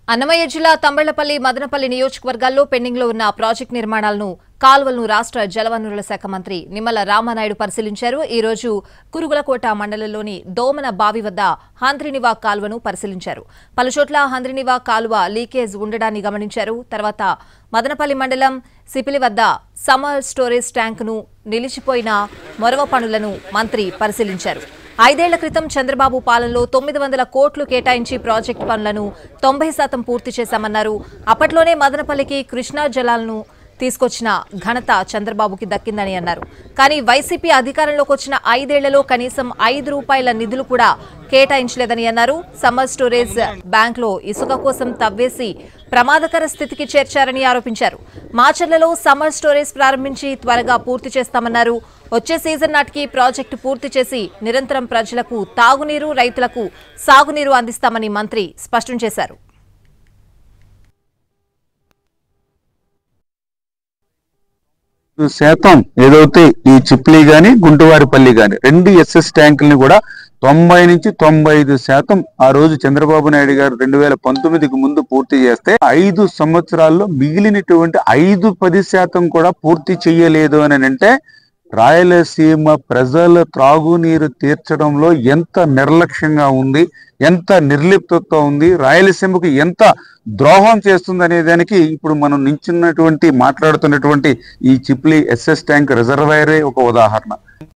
అన్నమయ్య జిల్లా తంబళ్లపల్లి మదనపల్లి నియోజకవర్గాల్లో పెండింగ్లో ఉన్న ప్రాజెక్టు నిర్మాణాలను కాల్వలను రాష్ట్ర జలవనరుల శాఖ మంత్రి నిమ్మల రామానాయుడు పరిశీలించారు ఈ రోజు కురుగులకోట మండలంలోని దోమన బావి వద్ద హంద్రినివా కాలువను పరిశీలించారు పలుచోట్ల హంద్రినివా కాలువ లీకేజ్ ఉండడాన్ని గమనించారు తర్వాత మదనపల్లి మండలం సిపిలి వద్ద సమ్మర్ స్టోరేజ్ ట్యాంకును నిలిచిపోయిన మొరవ పనులను మంత్రి పరిశీలించారు ఐదేళ్ల క్రితం చంద్రబాబు పాలనలో తొమ్మిది వందల కోట్లు కేటాయించి ప్రాజెక్టు పనులను తొంభై శాతం పూర్తి చేశామన్నారు అప్పట్లోనే మదనపల్లికి కృష్ణా జలాలను తీసుకొచ్చిన ఘనత చంద్రబాబుకి దక్కిందని అన్నారు కానీ వైసీపీ అధికారంలోకి వచ్చిన ఐదేళ్లలో కనీసం ఐదు రూపాయల నిధులు కూడా కేటాయించలేదని అన్నారు సమ్మర్ స్టోరేజ్ బ్యాంక్లో ఇసుక కోసం తవ్వేసి ప్రమాదకర స్థితికి చేర్చారని ఆరోపించారు మాచర్లలో సమ్మర్ స్టోరేజ్ ప్రారంభించి త్వరగా పూర్తి చేస్తామన్నారు వచ్చే సీజన్ నాటికి ప్రాజెక్టు పూర్తి చేసి నిరంతరం ప్రజలకు తాగునీరు రైతులకు సాగునీరు అందిస్తామని మంత్రి స్పష్టం చేశారు శాతం ఏదైతే ఈ చిప్లీ గాని గుంటువారిపల్లి గాని రెండు ఎస్ఎస్ ట్యాంకుల్ని కూడా తొంభై నుంచి తొంభై ఐదు శాతం ఆ రోజు చంద్రబాబు నాయుడు గారు రెండు వేల పంతొమ్మిదికి ముందు పూర్తి చేస్తే ఐదు సంవత్సరాల్లో మిగిలినటువంటి ఐదు పది శాతం కూడా పూర్తి చెయ్యలేదు అని అంటే రాయలసీమ ప్రజల త్రాగునీరు తీర్చడంలో ఎంత నిర్లక్ష్యంగా ఉంది ఎంత నిర్లిప్తత ఉంది రాయలసీమకు ఎంత ద్రోహం చేస్తుంది అనే దానికి ఇప్పుడు మనం నించున్నటువంటి మాట్లాడుతున్నటువంటి ఈ చిప్లీ ఎస్ఎస్ ట్యాంక్ రిజర్వాయరే ఒక ఉదాహరణ